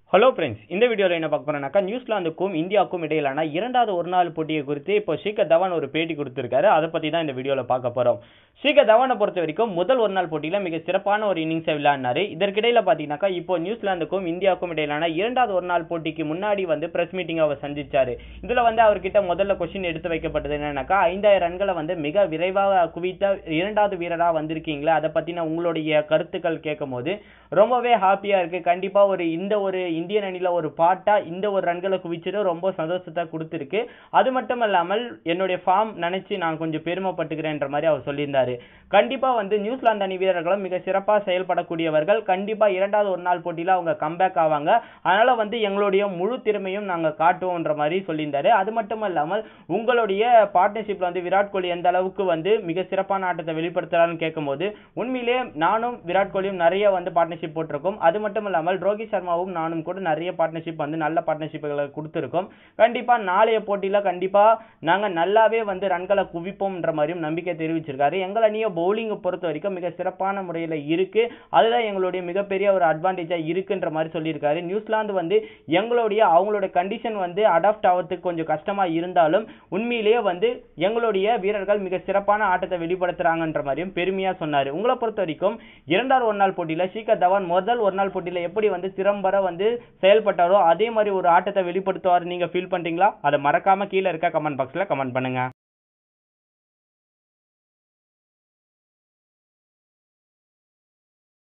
hello friends இந்த வீடியோவில் என்ன பார்க்க போறோம்னாக்கா நியூசிலாந்துக்கும் இந்தியாவுக்கும் இடையிலான இரண்டாவது ஒரு நாள் போட்டியை குறித்து இப்போ ஷிகர் தவான் ஒரு பேட்டி கொடுத்திருக்காரு அதை பற்றி தான் இந்த வீடியோவில் பார்க்க போகிறோம் ஷிகர் தவானை பொறுத்த வரைக்கும் முதல் ஒரு நாள் போட்டியில் மிக சிறப்பான ஒரு இன்னிங்ஸை விளையாடினாரு இதற்கிடையில் பார்த்தீங்கன்னாக்கா இப்போ நியூசிலாந்துக்கும் இந்தியாவுக்கும் இடையிலான இரண்டாவது ஒரு நாள் போட்டிக்கு முன்னாடி வந்து பிரஸ் மீட்டிங் அவர் சந்திச்சாரு இதில் வந்து அவர்கிட்ட முதல்ல கொஸ்டின் எடுத்து வைக்கப்பட்டது என்னன்னாக்கா ஐந்தாயிரம் ரன்களை வந்து மிக விரைவாக குவித்த இரண்டாவது வீரராக வந்திருக்கீங்களா அதை பற்றின உங்களுடைய கருத்துக்கள் கேட்கும் போது ரொம்பவே ஹாப்பியாக இருக்குது கண்டிப்பாக ஒரு இந்த ஒரு இந்தியன் அணியில் ஒரு பாட்டா இந்த ஒரு ரன்களை குவிச்சது ரொம்ப சந்தோஷத்தை கொடுத்துருக்கு அது மட்டும் இல்லாமல் என்னுடைய ஃபார்ம் நினைச்சு நான் கொஞ்சம் பெருமைப்பட்டுக்கிறேன்ற மாதிரி அவர் சொல்லியிருந்தாரு கண்டிப்பா வந்து நியூசிலாந்து அணி வீரர்களும் மிக சிறப்பாக செயல்படக்கூடியவர்கள் கண்டிப்பா இரண்டாவது ஒரு நாள் போட்டியில அவங்க கம்பேக் ஆவாங்க அதனால வந்து எங்களுடைய முழு திறமையும் நாங்க காட்டுவோம்ன்ற மாதிரி சொல்லியிருந்தாரு அது மட்டும் இல்லாமல் உங்களுடைய பார்ட்னர்ஷிப்ல வந்து விராட் கோலி எந்த அளவுக்கு வந்து மிக சிறப்பான ஆட்டத்தை வெளிப்படுத்துறாருன்னு கேட்கும்போது உண்மையிலேயே நானும் விராட் கோலியும் நிறைய வந்து பார்ட்னர்ஷிப் போட்டிருக்கோம் அது மட்டும் இல்லாமல் ரோஹித் சர்மாவும் நானும் கூட நிறைய பார்ட்னர்ஷிப் வந்து நல்ல பார்ட்னர்ஷிப்புகளை கொடுத்துருக்கோம் கண்டிப்பா நாளைய போட்டியில கண்டிப்பா நாங்க நல்லாவே வந்து ரன்களை குவிப்போம்ன்ற மாதிரியும் நம்பிக்கை தெரிவிச்சிருக்காரு எங்கள் அணியை பவுலிங்கை பொறுத்த வரைக்கும் மிக சிறப்பான முறையில் இருக்கு அதுதான் எங்களுடைய மிகப்பெரிய ஒரு அட்வான்டேஜா இருக்குன்ற மாதிரி சொல்லியிருக்காரு நியூசிலாந்து வந்து எங்களுடைய அவங்களோட கண்டிஷன் வந்து அடாப்ட் ஆகிறதுக்கு கொஞ்சம் கஷ்டமா இருந்தாலும் உண்மையிலேயே வந்து எங்களுடைய வீரர்கள் மிக சிறப்பான ஆட்டத்தை வெளிப்படுத்துறாங்கன்ற மாதிரியும் பெருமையா சொன்னாரு உங்களை பொறுத்த வரைக்கும் இரண்டாவது ஒரு நாள் போட்டியில ஷீகர் தவான் முதல் ஒரு நாள் போட்டியில எப்படி வந்து திறம்பட வந்து செயல்பட்டாரோ அதே மாதிரி ஒரு ஆட்டத்தை வெளிப்படுத்துவார் நீங்க ஃபீல் பண்றீங்களா அதை மறக்காம கீழே இருக்க கமெண்ட் பாக்ஸ்ல கமெண்ட் பண்ணுங்க